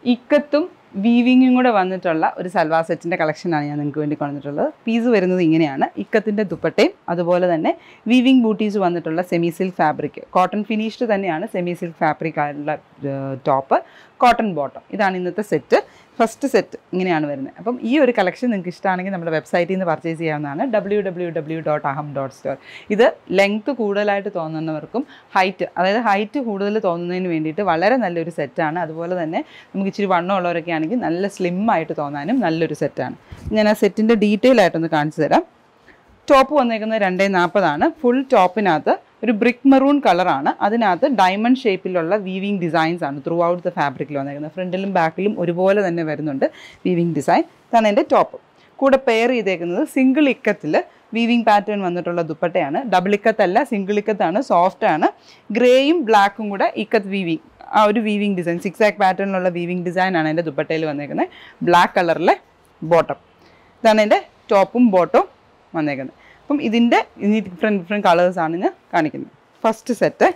ഇക്കത്തും വീവിങ്ങും കൂടെ വന്നിട്ടുള്ള ഒരു സൽവാർ സെറ്റിൻ്റെ കളക്ഷനാണ് ഞാൻ നിങ്ങൾക്ക് വേണ്ടി കൊണ്ടുവന്നിട്ടുള്ളത് പീസ് വരുന്നത് ഇങ്ങനെയാണ് ഇക്കത്തിൻ്റെ ദുപ്പട്ടയും അതുപോലെ തന്നെ വീവിങ് ബൂട്ടീസ് വന്നിട്ടുള്ള semi silk fabric cotton finished തന്നെയാണ് സെമി സിൽക്ക് ഫാബ്രിക് ആയിട്ടുള്ള ടോപ്പ് കോട്ടൺ ബോട്ടം ഇതാണ് ഇന്നത്തെ സെറ്റ് ഫസ്റ്റ് സെറ്റ് ഇങ്ങനെയാണ് വരുന്നത് അപ്പം ഈ ഒരു കളക്ഷൻ നിങ്ങൾക്ക് ഇഷ്ടമാണെങ്കിൽ നമ്മുടെ വെബ്സൈറ്റിൽ നിന്ന് പർച്ചേസ് ചെയ്യാവുന്നതാണ് W W W dot Aham dot store ഇത് ലെങ്ത്ത് കൂടുതലായിട്ട് തോന്നുന്നവർക്കും ഹൈറ്റ് അതായത് ഹൈറ്റ് കൂടുതൽ തോന്നുന്നതിന് വേണ്ടിയിട്ട് വളരെ നല്ലൊരു സെറ്റാണ് അതുപോലെ തന്നെ നമുക്ക് ഇച്ചിരി വണ്ണമുള്ളവരൊക്കെ ആണെങ്കിൽ നല്ല സ്ലിം ആയിട്ട് തോന്നാനും നല്ലൊരു സെറ്റാണ് ഞാൻ ആ സെറ്റിൻ്റെ ഡീറ്റെയിൽ ആയിട്ടൊന്ന് കാണിച്ചു തരാം ടോപ്പ് വന്നേക്കുന്നത് രണ്ടേ നാൽപ്പതാണ് ഫുൾ ടോപ്പിനകത്ത് ഒരു ബ്രിക്ക് മെറൂൺ കളറാണ് അതിനകത്ത് ഡയമണ്ട് ഷേപ്പിലുള്ള വീവിങ് ഡിസൈൻസ് ആണ് ത്രൂ ഔട്ട് ദ ഫാബ്രിക്കിൽ വന്നേക്കുന്നത് ഫ്രണ്ടിലും ബാക്കിലും ഒരുപോലെ തന്നെ വരുന്നുണ്ട് വീവിങ് ഡിസൈൻ ഇതാണ് എൻ്റെ ടോപ്പ് കൂടെ പെയർ ചെയ്തേക്കുന്നത് സിംഗിൾ ഇക്കത്തിൽ വീവിങ് പാറ്റേൺ വന്നിട്ടുള്ള ദുപ്പട്ടയാണ് ഡബിൾ ഇക്കത്തല്ല സിംഗിൾ ഇക്കത്താണ് സോഫ്റ്റ് ആണ് ഗ്രേയും ബ്ലാക്കും കൂടെ ഇക്കത്ത് വീവിങ് ആ ഒരു വീവിങ് ഡിസൈൻ സിക്സ് ആക്ക് പാറ്റേണിലുള്ള വീവിങ് ഡിസൈൻ ആണ് എൻ്റെ ദുപ്പട്ടയിൽ വന്നേക്കുന്നത് ബ്ലാക്ക് കളറിലെ ബോട്ടം ഇതാണ് എൻ്റെ ടോപ്പും ബോട്ടവും വന്നേക്കുന്നത് അപ്പം ഇതിൻ്റെ ഇനി ഡിഫറെൻറ്റ് ഡിഫറെൻറ്റ് കളേഴ്സാണ് ഞാൻ കാണിക്കുന്നത് ഫസ്റ്റ് സെറ്റ്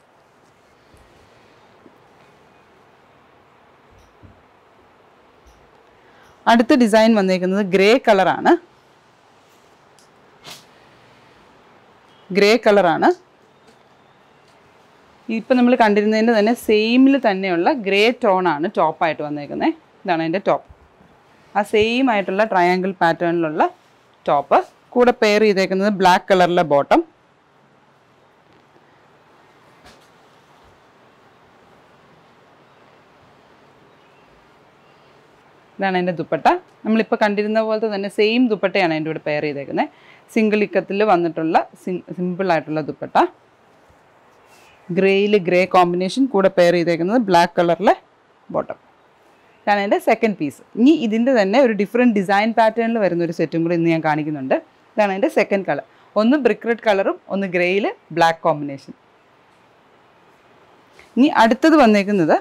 അടുത്ത ഡിസൈൻ വന്നേക്കുന്നത് ഗ്രേ കളറാണ് ഗ്രേ കളറാണ് ഇപ്പം നമ്മൾ കണ്ടിരുന്നതിൻ്റെ തന്നെ സെയിമിൽ തന്നെയുള്ള ഗ്രേ ടോണാണ് ടോപ്പായിട്ട് വന്നേക്കുന്നത് ഇതാണ് എൻ്റെ ടോപ്പ് ആ സെയിം ആയിട്ടുള്ള ട്രയാങ്കിൾ പാറ്റേണിലുള്ള ടോപ്പ് കൂടെ പെയർ ചെയ്തേക്കുന്നത് ബ്ലാക്ക് കളറിലെ ബോട്ടം ഇതാണ് എൻ്റെ ദുപ്പട്ട നമ്മളിപ്പോൾ കണ്ടിരുന്ന പോലത്തെ തന്നെ സെയിം ദുപ്പട്ടയാണ് എൻ്റെ കൂടെ പെയർ ചെയ്തേക്കുന്നത് സിംഗിൾ ഇക്കത്തിൽ വന്നിട്ടുള്ള സിമ്പിൾ ആയിട്ടുള്ള ദുപ്പട്ട ഗ്രേയിൽ ഗ്രേ കോമ്പിനേഷൻ കൂടെ പെയർ ചെയ്തേക്കുന്നത് ബ്ലാക്ക് കളറിലെ ബോട്ടം ഇതാണ് എൻ്റെ സെക്കൻഡ് പീസ് ഇനി ഇതിൻ്റെ തന്നെ ഒരു ഡിഫറെൻറ്റ് ഡിസൈൻ പാറ്റേണിൽ വരുന്ന ഒരു സെറ്റും കൂടി ഇന്ന് ഞാൻ കാണിക്കുന്നുണ്ട് ഇതാണ് എൻ്റെ സെക്കൻഡ് കളർ ഒന്ന് ബ്രിക്ക് റെഡ് കളറും ഒന്ന് ഗ്രേയിൽ ബ്ലാക്ക് കോമ്പിനേഷൻ ഇനി അടുത്തത് വന്നേക്കുന്നത്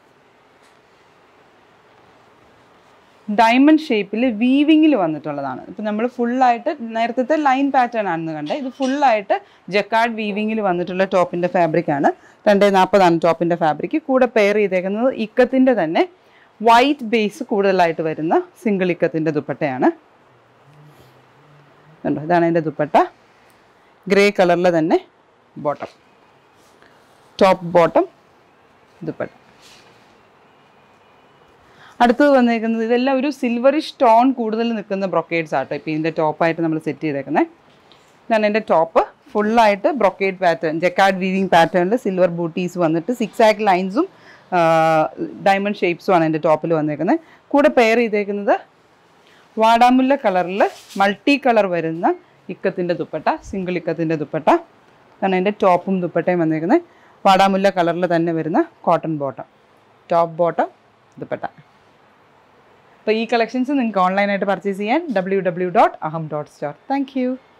ഡയമണ്ട് ഷേപ്പിൽ വീവിങ്ങിൽ വന്നിട്ടുള്ളതാണ് ഇപ്പം നമ്മൾ ഫുള്ളായിട്ട് നേരത്തെ ലൈൻ പാറ്റേൺ ആണെന്ന് കണ്ടത് ഇത് ഫുള്ളായിട്ട് ജക്കാർഡ് വീവിങ്ങിൽ വന്നിട്ടുള്ള ടോപ്പിൻ്റെ ഫാബ്രിക്കാണ് രണ്ടേ നാൽപ്പതാണ് ടോപ്പിൻ്റെ ഫാബ്രിക് കൂടെ പെയർ ചെയ്തേക്കുന്നത് ഇക്കത്തിൻ്റെ തന്നെ വൈറ്റ് ബേസ് കൂടുതലായിട്ട് വരുന്ന സിംഗിൾ ഇക്കത്തിൻ്റെ ദുപ്പട്ടയാണ് കണ്ടോ ഇതാണ് എൻ്റെ ദുപ്പട്ട ഗ്രേ കളറിലെ തന്നെ ബോട്ടം ടോപ്പ് ബോട്ടം ദുപ്പട്ട അടുത്തത് വന്നേക്കുന്നത് ഇതെല്ലാം ഒരു സിൽവറിഷ് ടോൺ കൂടുതൽ നിൽക്കുന്ന ബ്രൊക്കേഡ്സ് ആട്ടോ ഇപ്പോൾ ഇതിൻ്റെ ടോപ്പായിട്ട് നമ്മൾ സെറ്റ് ചെയ്തേക്കുന്നത് ഇതാണ് എൻ്റെ ടോപ്പ് ഫുള്ളായിട്ട് ബ്രൊക്കേഡ് പാറ്റേൺ ജക്കാർഡ് വീവിങ് പാറ്റേണിൽ സിൽവർ ബൂട്ടീസ് വന്നിട്ട് സിക്സ് ആക്ക് ലൈൻസും ഡയമണ്ട് ഷേപ്സും ആണ് എൻ്റെ ടോപ്പിൽ വന്നേക്കുന്നത് കൂടെ പെയർ ചെയ്തേക്കുന്നത് വാടാമുല്ല കളറിൽ മൾട്ടി കളർ വരുന്ന ഇക്കത്തിൻ്റെ ദുപ്പട്ട സിംഗിൾ ഇക്കത്തിൻ്റെ ദുപ്പട്ട ഇതാണ് എൻ്റെ ടോപ്പും ദുപ്പട്ടയും വന്നേക്കുന്നത് വാടാമുല്ല കളറിൽ തന്നെ വരുന്ന cotton bottom top bottom dupatta അപ്പോൾ ഈ കളക്ഷൻസ് നിങ്ങൾക്ക് ഓൺലൈനായിട്ട് പർച്ചേസ് ചെയ്യാൻ W W dot Aham dot store thank U